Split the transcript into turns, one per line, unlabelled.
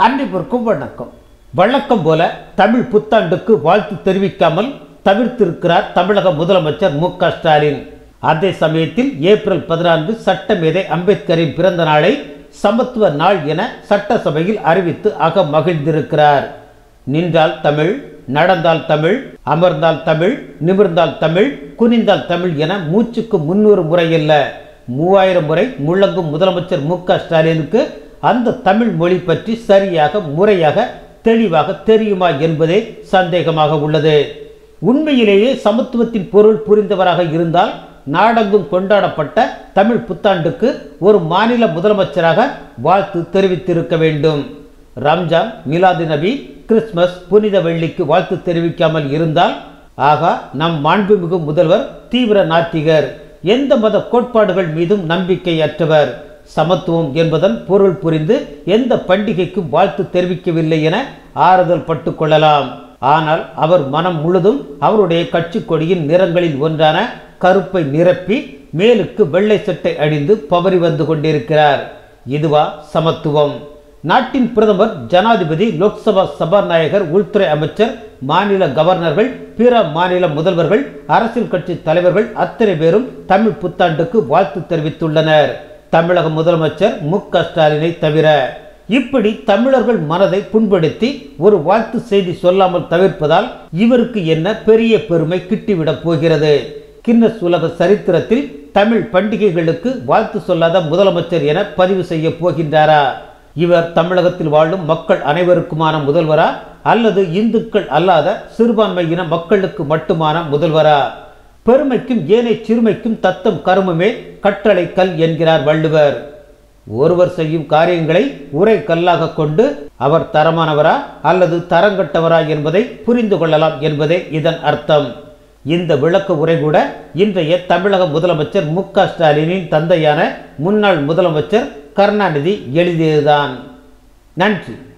அனைவருக்கும் வணக்கம் வழக்கம் போல தமிழ் புத்தாண்டுக்கு வாழ்த்து தெரிவிக்காமல் தவிர்த்திருக்கிறார் தமிழக முதலமைச்சர் மு க ஸ்டாலின் அதே சமயத்தில் ஏப்ரல் பதினான்கு சட்டமேதை அம்பேத்கரின் பிறந்த நாளை சமத்துவ நாள் என சட்டசபையில் அறிவித்து அக மகிழ்ந்திருக்கிறார் நின்றால் தமிழ் நடந்தால் தமிழ் அமர்ந்தால் தமிழ் நிமிர்ந்தால் தமிழ் குனிந்தால் தமிழ் என மூச்சுக்கு முன்னூறு முறையல்ல மூவாயிரம் முறை முழங்கும் முதலமைச்சர் மு க ஸ்டாலினுக்கு அந்த தமிழ் மொழி பற்றி சரியாக முறையாக தெளிவாக தெரியுமா என்பதே சந்தேகமாக உள்ளது உண்மையிலேயே சமத்துவத்தின் பொருள் புரிந்தவராக இருந்தால் நாடெங்கும் கொண்டாடப்பட்ட தமிழ் புத்தாண்டுக்கு ஒரு மாநில முதலமைச்சராக வாழ்த்து தெரிவித்திருக்க வேண்டும் ரம்ஜான் மிலாது நபி கிறிஸ்மஸ் புனித வெள்ளிக்கு வாழ்த்து தெரிவிக்காமல் இருந்தால் ஆகா நம் மாண்புமிகு முதல்வர் தீவிர நாத்திகர் எந்த மத கோட்பாடுகள் மீதும் நம்பிக்கையற்றவர் சமத்துவம் என்பதன் பொருள் புரிந்து எந்த பண்டிகைக்கும் வாழ்த்து தெரிவிக்கவில்லை என ஆறுதல் பட்டு கொள்ளலாம் ஆனால் அவர் மனம் முழுதும் அவருடைய கட்சி கொடியின் நிறங்களில் ஒன்றான கருப்பை நிரப்பி மேலுக்கு வெள்ளை சட்டை அணிந்து பவறி வந்து கொண்டிருக்கிறார் இதுவா சமத்துவம் நாட்டின் பிரதமர் ஜனாதிபதி லோக்சபா சபாநாயகர் உள்துறை அமைச்சர் மாநில கவர்னர்கள் பிற மாநில முதல்வர்கள் அரசியல் கட்சி தலைவர்கள் அத்தனை பேரும் தமிழ் புத்தாண்டுக்கு வாழ்த்து தெரிவித்துள்ளனர் தமிழக முதலமைச்சர் மு க ஸ்டாலினை தவிர இப்படி தமிழர்கள் மனதை புண்படுத்தி ஒரு வாழ்த்து செய்தி சொல்லாமல் தவிர்ப்பதால் இவருக்கு என்ன பெரிய பெருமை கிட்டிவிடப் போகிறது கின்னஸ் உலக சரித்திரத்தில் தமிழ் பண்டிகைகளுக்கு வாழ்த்து சொல்லாத முதலமைச்சர் என பதிவு செய்ய போகின்றாரா இவர் தமிழகத்தில் வாழும் மக்கள் அனைவருக்குமான முதல்வரா அல்லது இந்துக்கள் அல்லாத சிறுபான்மையின மக்களுக்கு மட்டுமான முதல்வரா பெருமைக்கும் ஏனை சிறுமைக்கும் தத்தம் கருமமே கட்டளை கல் என்கிறார் வள்ளுவர் ஒருவர் செய்யும் காரியங்களை உரை கல்லாக கொண்டு அவர் தரமானவரா அல்லது தரங்கட்டவரா என்பதை புரிந்து கொள்ளலாம் என்பதே இதன் அர்த்தம் இந்த விளக்க உரை கூட இன்றைய தமிழக முதலமைச்சர் மு க ஸ்டாலினின் தந்தையான முன்னாள் முதலமைச்சர் கருணாநிதி எழுதியதுதான் நன்றி